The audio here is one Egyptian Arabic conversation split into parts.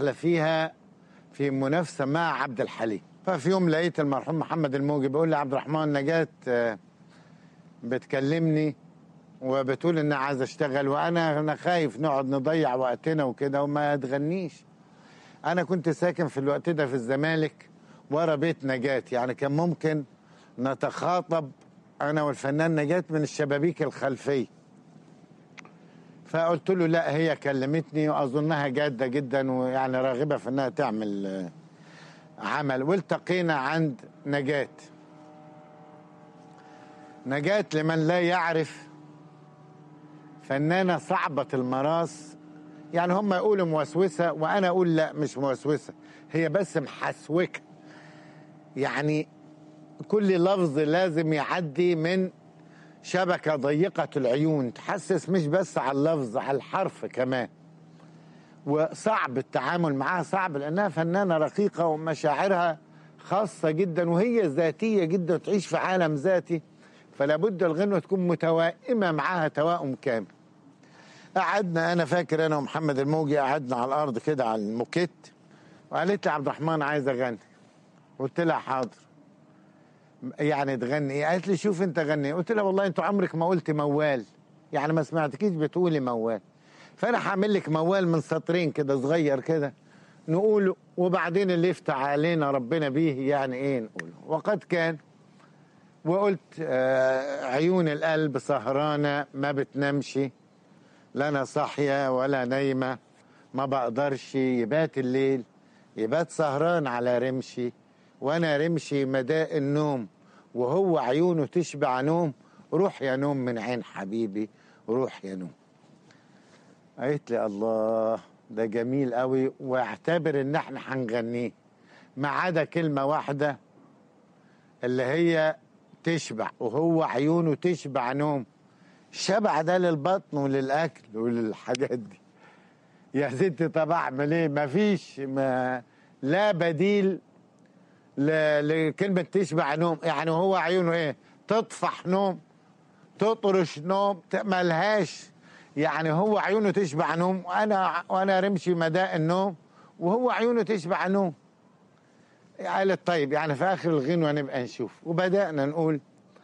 داخله فيها في منافسه مع عبد الحليم ففي يوم لقيت المرحوم محمد الموجي بيقول لي عبد الرحمن نجاة آه، بتكلمني وبتقول انها عايزه اشتغل وانا انا خايف نقعد نضيع وقتنا وكده وما تغنيش انا كنت ساكن في الوقت ده في الزمالك ورا بيت نجاة يعني كان ممكن نتخاطب انا والفنان نجاة من الشبابيك الخلفيه فقلت له لا هي كلمتني واظنها جاده جدا ويعني راغبه في انها تعمل آه، عمل والتقينا عند نجاة نجاة لمن لا يعرف فنانة صعبة المراس يعني هم يقولوا موسوسة وأنا أقول لا مش موسوسة هي بس محسوكة يعني كل لفظ لازم يعدي من شبكة ضيقة العيون تحسس مش بس على اللفظ على الحرف كمان وصعب التعامل معاها صعب لأنها فنانة رقيقة ومشاعرها خاصة جدا وهي ذاتية جدا وتعيش في عالم ذاتي فلا بد الغنوة تكون متوائمة معاها توائم كامل قعدنا أنا فاكر أنا ومحمد الموجي قعدنا على الأرض كده على الموكيت وقالت لي عبد الرحمن عايز أغني قلت لها حاضر يعني تغني ايه قالت لي شوف انت غني قلت لها والله انت عمرك ما قلت موال يعني ما سمعتكيش بتقولي موال فانا هعمل لك موال من سطرين كده صغير كده نقوله وبعدين اللي يفتح علينا ربنا بيه يعني ايه نقوله وقد كان وقلت آه عيون القلب سهرانة ما بتنامش لا انا صاحية ولا نايمة ما بقدرش يبات الليل يبات سهران على رمشي وانا رمشي مداء النوم وهو عيونه تشبع نوم روح يا نوم من عين حبيبي روح يا نوم قالت لي الله ده جميل قوي واعتبر ان احنا هنغنيه ما عدا كلمة واحدة اللي هي تشبع وهو عيونه تشبع نوم الشبع ده للبطن وللأكل وللحاجات دي يا ستي طب اعمل ايه مفيش ما لا بديل ل- لكلمة تشبع نوم يعني هو عيونه ايه تطفح نوم تطرش نوم ت- ملهاش يعني هو عيونه تشبع نوم وانا وانا رمشي مداء النوم وهو عيونه تشبع نوم قالت طيب يعني في اخر الغنوه نبقى نشوف وبدانا نقول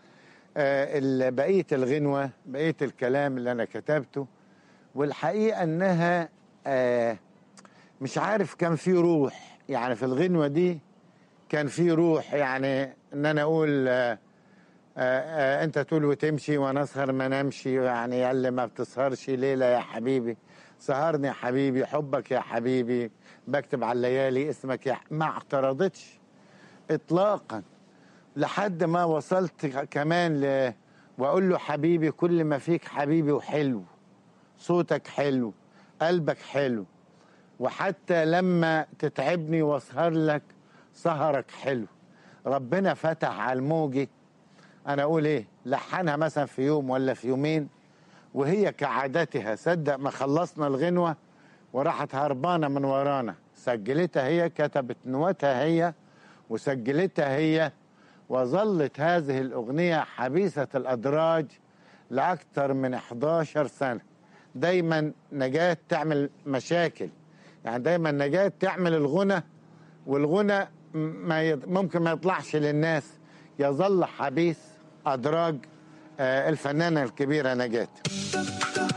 آه ال- بقيه الغنوه بقيه الكلام اللي انا كتبته والحقيقه انها آه مش عارف كان في روح يعني في الغنوه دي كان في روح يعني ان انا اقول آه آه آه انت تقول وتمشي وانا اسهر ما نمشي يعني يا اللي ما بتسهرش ليله يا حبيبي سهرني يا حبيبي حبك يا حبيبي بكتب على الليالي اسمك يا ح- ما اعترضتش اطلاقا لحد ما وصلت كمان ل واقول له حبيبي كل ما فيك حبيبي وحلو صوتك حلو قلبك حلو وحتى لما تتعبني واسهر لك سهرك حلو ربنا فتح على الموجي انا اقول ايه لحنها مثلا في يوم ولا في يومين وهي كعادتها صدق ما خلصنا الغنوه وراحت هربانه من ورانا سجلتها هي كتبت نوتها هي وسجلتها هي وظلت هذه الاغنيه حبيسه الادراج لاكثر من 11 سنه دايما نجاة تعمل مشاكل يعني دايما نجاة تعمل الغنى والغنى م- ما يط- ممكن ما يطلعش للناس يظل حبيس أدراج آه، الفنانة الكبيرة نجاة